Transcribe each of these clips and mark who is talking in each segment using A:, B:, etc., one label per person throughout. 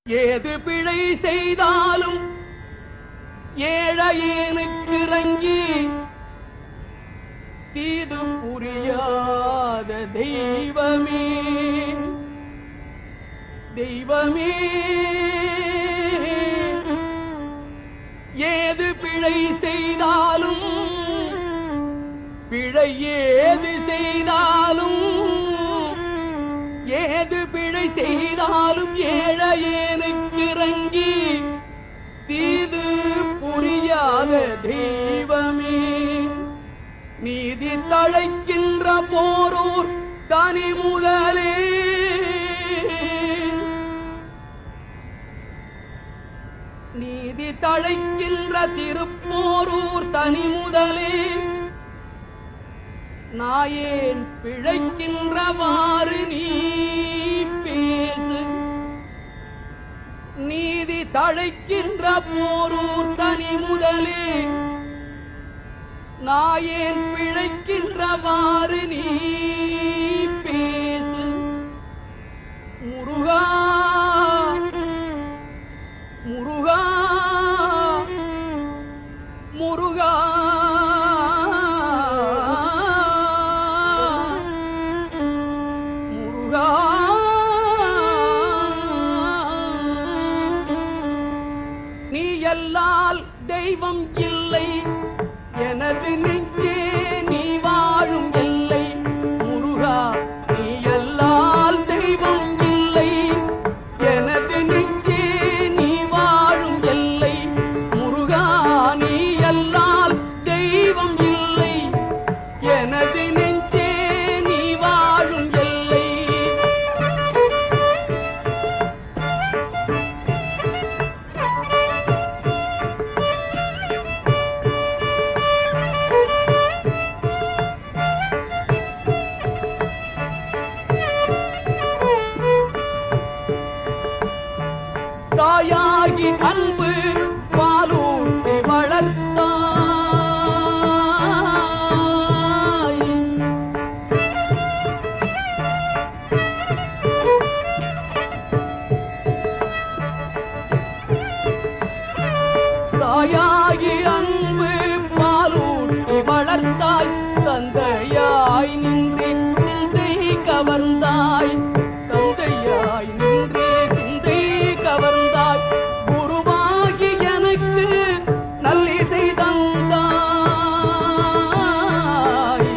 A: ஏது பிழை செய்தாலும் ஏழையனுக்கு இறங்கி தீது புரியாத தெய்வமே தெய்வமே ஏது பிழை செய்தாலும் பிழை ஏது செய்தாலும் ஏது பிழை செய்தாலும் ஏழையனுக்கு இறங்கி தீது புரியாத தெய்வமே நீதி தழைக்கின்ற போரூர் தனி முதலே நீதி தழைக்கின்ற திருப்போரூர் தனி முதலே நாயேன் பிழைக்கின்றவாறு நீ பேசு நீதி தழைக்கின்ற போரூர் தனி முதலே நாயேன் பிழைக்கின்றவாறு நீ பேசு முருகா முருகா முருகா முருகா நீ எல்லால் தெய்வம் இல்லை எனது நெஞ்சே நீ வாழும் எல்லை முருகா நீ எல்லால் தெய்வம் இல்லை எனது நெஞ்சே நீ வாழும் எல்லை முருகா நீ எல்லால் தெய்வம் இல்லை எனது நெஞ்சே நீ வாழும் எல்லை தாயாகி அன்பு பாலூட்டி வளர்த்தாய் தாயாகி அன்பு பாலூட்டி வளர்த்தாய் தந்தையாய் நின்றே சிந்தை கவர்ந்தாய் தந்தையாய் நின்றே சிந்தை கவர்ந்தாய் குருவாகி எனக்கு நல்லிசை தந்தாய்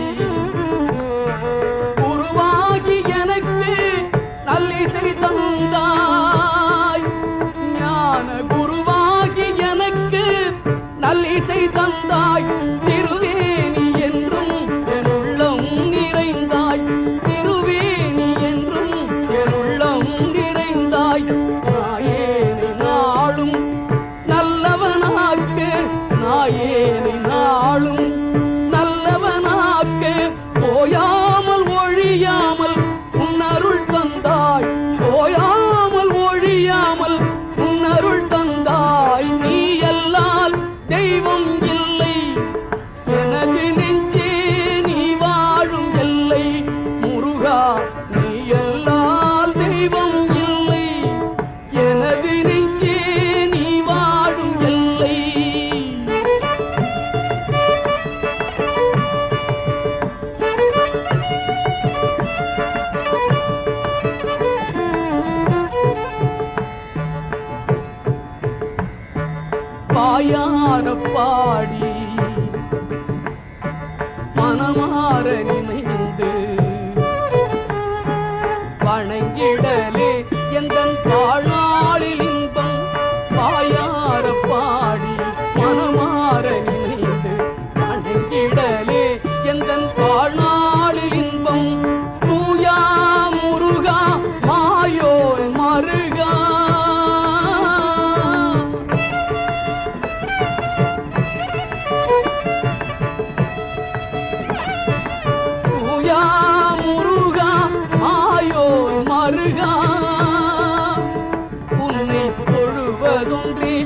A: குருவாகி எனக்கு நல்லிசை தந்தாய் ஞான குருவாகி எனக்கு நல்லிசை தந்தாய் திருவேணி என்றும் என் உள்ளம் நிறைந்தாய் திருவேணி என்றும் என் உள்ளம் நிறைந்தாய் நாயேனை நாளும் நல்லவனாக்கு நாயேனை நாளும் நல்லவனாக்கு ஓயாமல் ஒழியாமல் உன் அருள் தந்தாய் ஓயாமல் ஒழியாமல் உன் அருள் தந்தாய் நீ எல்லால் தெய்வம் இல்லை எனது நெஞ்சே நீ வாழும் எல்லை முருகா நீ எல்லால் தெய்வம் இல்லை எனது நெஞ்சே நீ வாழும் எல்லை பாயார பாடி மனமாற நினைந்து வணங்கிடலே எந்தன் வாழ்நாளில் இன்பம் பாயார பாடி மனமாற நினைந்து வணங்கிடலே எந்தன் வாழ்நாளில் இன்பம் தூயா முருகா மாயோன் மருகா தூயா முருகா மாயோன் மருகா உன்னை தொழுவதொன்றே